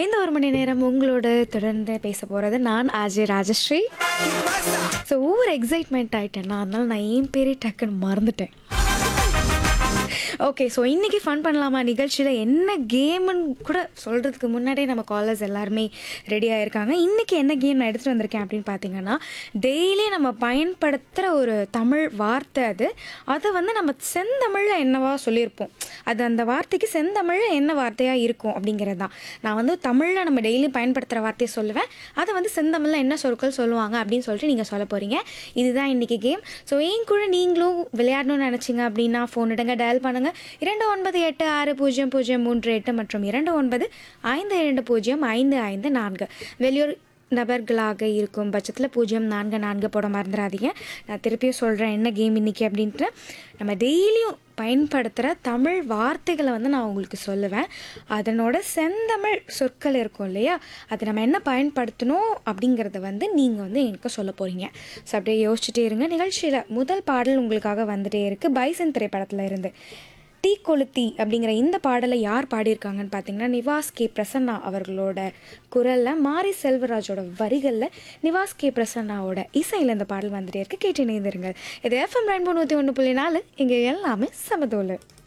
இந்த ஒரு மணி நேரம் உங்களோட தொடர்ந்து பேச போகிறது நான் ஆஜய் ராஜஸ்ரீ ஸோ ஒவ்வொரு எக்ஸைட்மெண்ட் ஆகிட்டேன்னா அதனால நான் என் பேரே டக்குன்னு மறந்துட்டேன் ஓகே ஸோ இன்றைக்கி ஃபன் பண்ணலாமா நிகழ்ச்சியில் என்ன கேம்னு கூட சொல்கிறதுக்கு முன்னாடியே நம்ம காலர்ஸ் எல்லாருமே ரெடி ஆகிருக்காங்க இன்றைக்கி என்ன கேம் நான் எடுத்துகிட்டு வந்திருக்கேன் அப்படின்னு பார்த்தீங்கன்னா டெய்லி நம்ம பயன்படுத்துகிற ஒரு தமிழ் வார்த்தை அது அதை வந்து நம்ம செந்தமிழில் என்னவா சொல்லியிருப்போம் அது அந்த வார்த்தைக்கு செந்தமிழில் என்ன வார்த்தையாக இருக்கும் அப்படிங்கிறது தான் நான் வந்து தமிழில் நம்ம டெய்லி பயன்படுத்துகிற வார்த்தையை சொல்லுவேன் அதை வந்து செந்தமிழில் என்ன சொற்கள் சொல்லுவாங்க அப்படின்னு சொல்லிட்டு நீங்கள் சொல்ல போகிறீங்க இதுதான் இன்றைக்கி கேம் ஸோ என் கூட நீங்களும் விளையாடணும்னு நினச்சிங்க அப்படின்னா ஃபோன் இடங்க டயல் பண்ணுங்கள் இரண்டு ஒன்பது எட்டு ஆறு பூஜ்ஜியம் பூஜ்ஜியம் மூன்று எட்டு மற்றும் இரண்டு ஒன்பது ஐந்து இரண்டு பூஜ்ஜியம் ஐந்து ஐந்து நான்கு வெளியூர் நபர்களாக இருக்கும் பட்சத்தில் பூஜ்ஜியம் நான்கு நான்கு போட மறந்துடாதீங்க நான் திருப்பியும் சொல்கிறேன் என்ன கேம் இன்றைக்கி அப்படின்ட்டு நம்ம டெய்லியும் பயன்படுத்துகிற தமிழ் வார்த்தைகளை வந்து நான் உங்களுக்கு சொல்லுவேன் அதனோட செந்தமிழ் சொற்கள் இருக்கும் இல்லையா அதை நம்ம என்ன பயன்படுத்தணும் அப்படிங்கிறத வந்து நீங்கள் வந்து எனக்கு சொல்ல போகிறீங்க ஸோ அப்படியே யோசிச்சுட்டே இருங்க நிகழ்ச்சியில் முதல் பாடல் உங்களுக்காக வந்துட்டே இருக்குது பைசன் திரைப்படத்தில் இருந்து டீ கொளுத்தி அப்படிங்கிற இந்த பாடலை யார் பாடியிருக்காங்கன்னு பார்த்தீங்கன்னா நிவாஸ் கே பிரசன்னா அவர்களோட குரலில் மாரி செல்வராஜோட வரிகளில் நிவாஸ் கே பிரசன்னாவோட இசையில் இந்த பாடல் வந்துட்டே இருக்கு கேட்டு இணைந்திருங்க இது எஃப்எம் ரெயின்போ நூற்றி ஒன்று புள்ளி நாலு இங்கே எல்லாமே சமதோலு